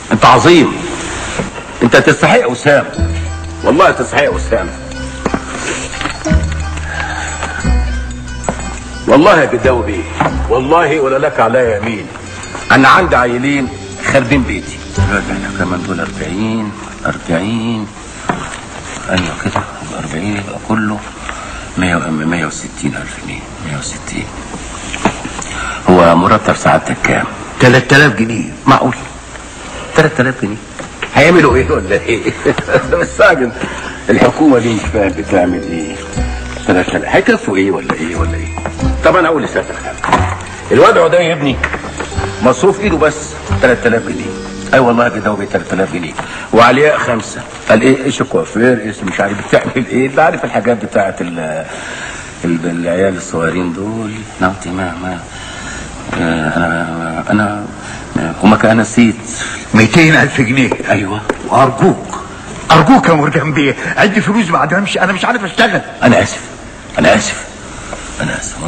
انت عظيم انت تستحق وسام والله تستحق وسام والله يا جداوي بيه والله ولا لك عليا يمين انا عندي عيلين خاربين بيتي احنا كمان دول 40 40 ايوه كده يبقى 40 يبقى كله 100 160 الف جنيه 160 هو مرتب سعادتك كام؟ 3000 جنيه معقول 3000 جنيه هيعملوا ايه ولا ايه؟ مستعجل الحكومه دي مش فاهم بتعمل ايه 3000 هيكفوا ايه ولا ايه ولا ايه؟ طب انا اقول لسيادتك حاجه الوضع ده يا ابني مصروف ايده بس 3000 جنيه اي والله يا جداوي 3000 جنيه وعلياء خمسه قال ايه ايش الكوافير ايش مش عارف بتعمل ايه انت عارف الحاجات بتاعت ال ال- العيال الصغيرين دول نعطي ما ما آه، انا انا وما كان نسيت 200000 جنيه ايوه وارجوك ارجوك يا مرجان بيه عندي فلوس بعد ما امشي انا مش عارف اشتغل انا اسف انا اسف انا اسف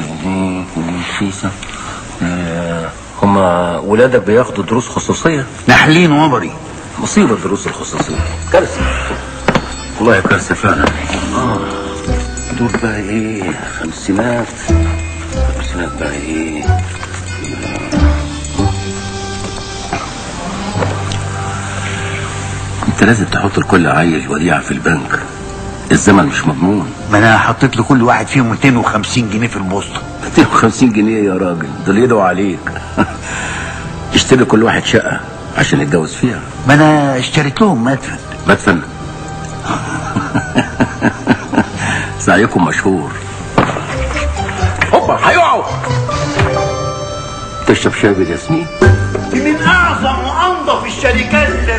هم ولادك بياخدوا دروس خصوصيه نحلين وبري مصيبه الدروس الخصوصيه كارثه والله كارثه فعلا آه. دول بقى ايه خمسينات خمسينات بقى ايه انت لازم تحط لكل عيل وديعه في البنك الزمن مش مضمون ما انا حطيت لكل واحد فيهم 250 جنيه في البوسطه 250 جنيه يا راجل دول يدعوا عليك اشتري كل واحد شقه عشان يتجوز فيها ما انا اشتريت لهم مدفن مدفن سعيكم مشهور هوبا هيقعوا تشرب شاي بالياسمين دي من اعظم وانظف الشركات